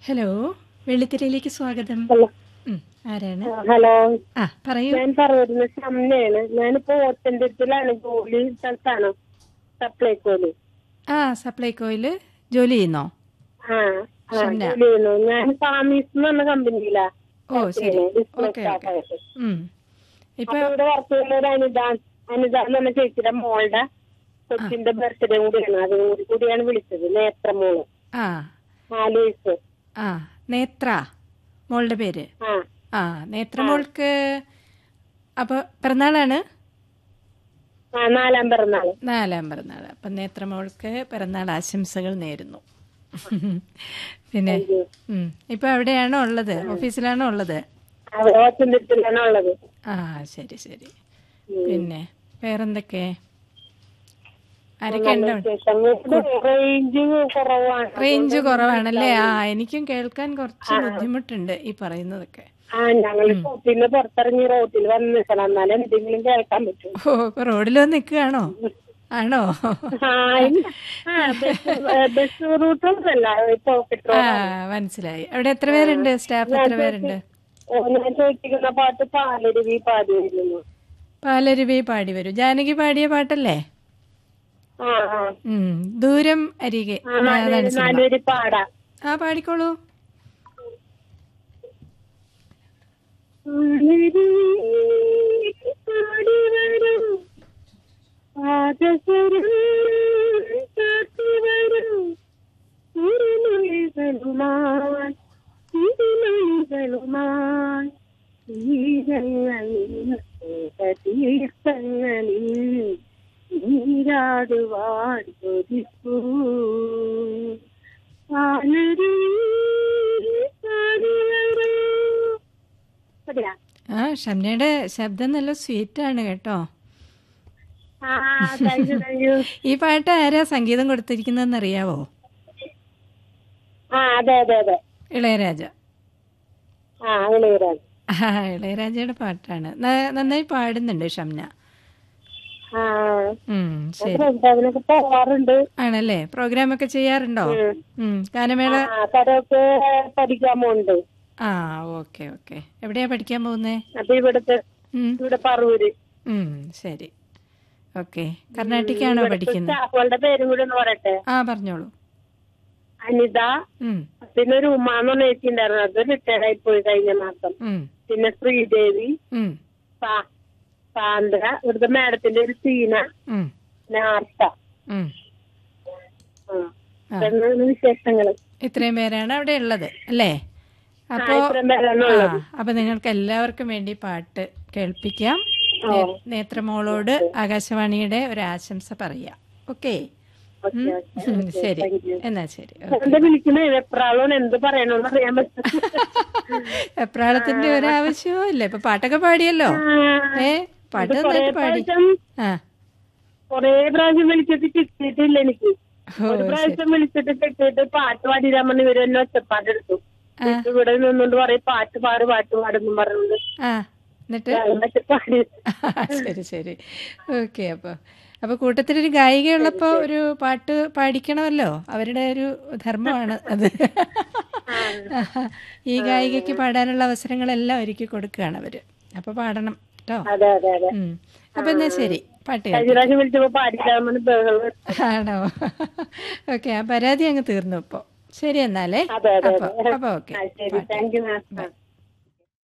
Hello വെള്ളിത്തിരയിലേക്ക് സ്വാഗതം hello ഉം, ആരാണ് ഹലോ ആ പറയൂ ഞാൻ പറയുന്നത് ഷംനയാണ് ഞാനിപ്പോ ഓട്ടൻഡത്തിലാണ് ജോലി സ്ഥലത്താണ് സപ്ലൈക്കോല് ആ സപ്ലൈകോയിൽ ജോലി ചെയ്യുന്നോ ആ ആ ഷംന. ജോലി ചെയ്യുന്നു ഞാൻ ഫാമീസ് എന്ന് പറഞ്ഞ കമ്പനിയിലാ ഓ ശരി ഡിസ്പ്ലേ ഓക്കെ സ്റ്റാഫ് ഓക്കെ ആയിട്ട് ഉം. ഇപ്പൊ അപ്പൊ ഇവിടെ വർക്ക് ചെയ്യുന്ന ഒരു അനിത അനിത എന്ന് പറഞ്ഞ ചേച്ചിയുടെ മോളുടെ കൊച്ചിന്റെ ബർത്ത്ഡേ കൂടിയാണ് അതും കൂടി കൂടിയാണ് വിളിച്ചത് നേത്ര മോള് ആ നാല് വയസ്സ് ആ നേത്ര മോളുടെ പേര് ആ ആ നേത്ര മോൾക്ക് അപ്പോൾ പിറന്നാളാണ് ആ നാലാം പിറന്നാള് നാലാം പിറന്നാൾ അപ്പം നേത്ര മോൾക്ക് പിറന്നാൾ ആശംസകൾ നേരുന്നു പിന്നെ ഉം. ഇപ്പൊ എവിടെയാണോ ഉള്ളത് ഓഫീസിലാണോ ഉള്ളത് അവിടെ ഓട്ടൻഡത്തിലാണ് ഉള്ളത് ആ ശരി ശരി പിന്നെ വേറെന്തൊക്കെ ആരൊക്കെ ഉണ്ട് റേഞ്ച് കുറവാണ് റേഞ്ച് കുറവാണല്ലേ ആ എനിക്കും കേൾക്കാൻ കുറച്ച് ബുദ്ധിമുട്ടുണ്ട് ഈ പറയുന്നതൊക്കെ ആ ഞങ്ങൾ പിന്നെ പുറത്തിറങ്ങി റോട്ടിൽ വന്ന് നിൽക്കണം എന്നാലും എന്തെങ്കിലും കേൾക്കാൻ പറ്റും ഓ ഇപ്പൊ റോഡിൽ വന്ന് നിൽക്കുകയാണോ ആണോ ആ ഇല്ല. ആ, ബസ് ബസ് റൂട്ടൊന്നുമല്ല പോക്കറ്റ് ആ മനസ്സിലായി അവിടെ എത്ര പേരുണ്ട് സ്റ്റാഫ് എത്ര പേരുണ്ട് ഓ ഞാൻ ചോദിക്കുന്ന പാട്ട് പാലരുവി പാടി വരുന്നു പാലരുവി പാടി വരും ജാനകി പാടിയ പാട്ടല്ലേ ആ ആ ഉം ദൂരം അരികെ ആ, നാലുപേര് നാലുപേര് പാടാം ആ പാടിക്കോളൂ പാടി വരും പാദസരം കാത്തി വരും തിരുമൊഴികളുമായി തിരുമൊഴികളുമായി തീരങ്ങളിൽ തീർത്ഥങ്ങളിൽ നീരാടുവാൻ കൊതിപ്പൂ പാലരുവി പാടി വരൂ അതെയാ ആ ഷംനയുടെ ശബ്ദം നല്ല സ്വീറ്റ് ആണ് കേട്ടോ ആ താങ്ക് യു താങ്ക് യു ഈ പാട്ട് ആരാ സംഗീതം കൊടുത്തിരിക്കുന്നതെന്ന് അറിയാവോ ആ അതെ അതെ അതെ ഇളയരാജ ആ അങ്ങനെ വരാം ആ ഇളയരാജയുടെ പാട്ടാണ് ന- നന്നായി പാടുന്നുണ്ട് ഷംന ആ ഉം ശരി അതിനൊക്കെ പോവാറുണ്ട് ആണല്ലേ പ്രോഗ്രാം ഒക്കെ ചെയ്യാറുണ്ടോ ഉം ഗാനമേള ആ കഥയൊക്കെ പഠിക്കാൻ പോകുന്നുണ്ട് ആ ഓക്കെ ഓക്കെ എവിടെയാ പഠിക്കാൻ പോകുന്നേ അപ്പൊ ഇവിടുത്തെ ഉം ഇവിടെ പറവൂര് ഉം ശരി ഓക്കെ കർണാട്ടിക്കാണോ പഠിക്കുന്നത് സ്റ്റാഫുകളുടെ പേരും കൂടി ഒന്ന് പറയട്ടെ ആ പറഞ്ഞോളൂ അനിത ഉം പിന്നെ ഒരു ഉമ്മാന്ന് പറഞ്ഞ ചേച്ചി ഉണ്ടായിരുന്നു അത് റിട്ടയർഡ് ആയി പോയി കഴിഞ്ഞ മാസം ഉം പിന്നെ ശ്രീദേവി ഉം സാ- സാന്ദ്ര ഇവിടുത്തെ മാഡത്തിന്റെ ഒരു സീന ഉം പിന്നെ ആർത്ത ഉം ആ. ഇതൊക്കെയാണ് വിശേഷങ്ങള് ഇത്രയും പേരാണ് അവിടെ ഉള്ളത് അല്ലേ അപ്പോ ഇത്രയും പേരാണ് ആ അപ്പൊ നിങ്ങൾക്ക് എല്ലാവർക്കും വേണ്ടി പാട്ട് കേൾപ്പിക്കാം നേ- നേത്രമോളോട് ആകാശവാണിയുടെ ഒരു ആശംസ പറയാം ഓക്കെ ഓക്കെ, ഓക്കെ, ഓക്കെ. ശരി Thank you. എന്നാ ശരി എന്താ വിളിക്കണേ എപ്രാളോൺ എന്ത് പറയണമെന്ന് അറിയാൻ പറ്റും എപ്രാളത്തിന്റെ ഒരു ആവശ്യവും ഇല്ല ഇപ്പൊ പാട്ടൊക്കെ പാടിയല്ലോ ഏ പാട്ട് നന്നായിട്ട് പാടി ആ കൊറേ പ്രാവശ്യം വിളിച്ചിട്ട് കിട്ടിയിട്ടില്ല എനിക്ക് ഓ ഒരു പ്രാവശ്യം വിളിച്ചിട്ട് കിട്ടിയിട്ട് പാട്ട് പാടിയിരാൻ പറഞ്ഞ് ഇവര് എന്നെ ഒച്ചപ്പാടെടുത്തു എന്നിട്ട് ഇവിടെ നിന്നുകൊണ്ട് പറയും പാട്ട് പാട് പാട്ട് പാടെന്നും പറഞ്ഞുകൊണ്ട് ആ എന്നിട്ട് എന്നിട്ട് പാടി ശരി ശരി ഓക്കെ അപ്പോൾ അപ്പോൾ കൂട്ടത്തിലൊരു ഗായികയുള്ളപ്പോൾ ഒരു പാട്ട് പാടിക്കണമല്ലോ അവരുടെ ഒരു ധർമ്മമാണ് അത് ഈ ഗായികയ്ക്ക് പാടാനുള്ള അവസരങ്ങളെല്ലാം ഒരുക്കി കൊടുക്കുകയാണ് അവർ അപ്പോൾ പാടണം കേട്ടോ അതെ അതെ അതെ ഉം. അപ്പോൾ എന്നാ ശരി പാട്ട് കേൾക്കാം. കഴിഞ്ഞ പ്രാവശ്യം വിളിച്ചപ്പോ പാടിയിരാൻ പറഞ്ഞ് ബഹളം വെച്ചു. ആണോ ഓക്കെ ആ പരാതി അങ്ങ് തീർന്നു ഇപ്പോൾ ശരി എന്നാലേ അതെ അതെ അപ്പോൾ അതെ അപ്പോൾ ഓക്കെ ആ, ശരി താങ്ക് യു മാം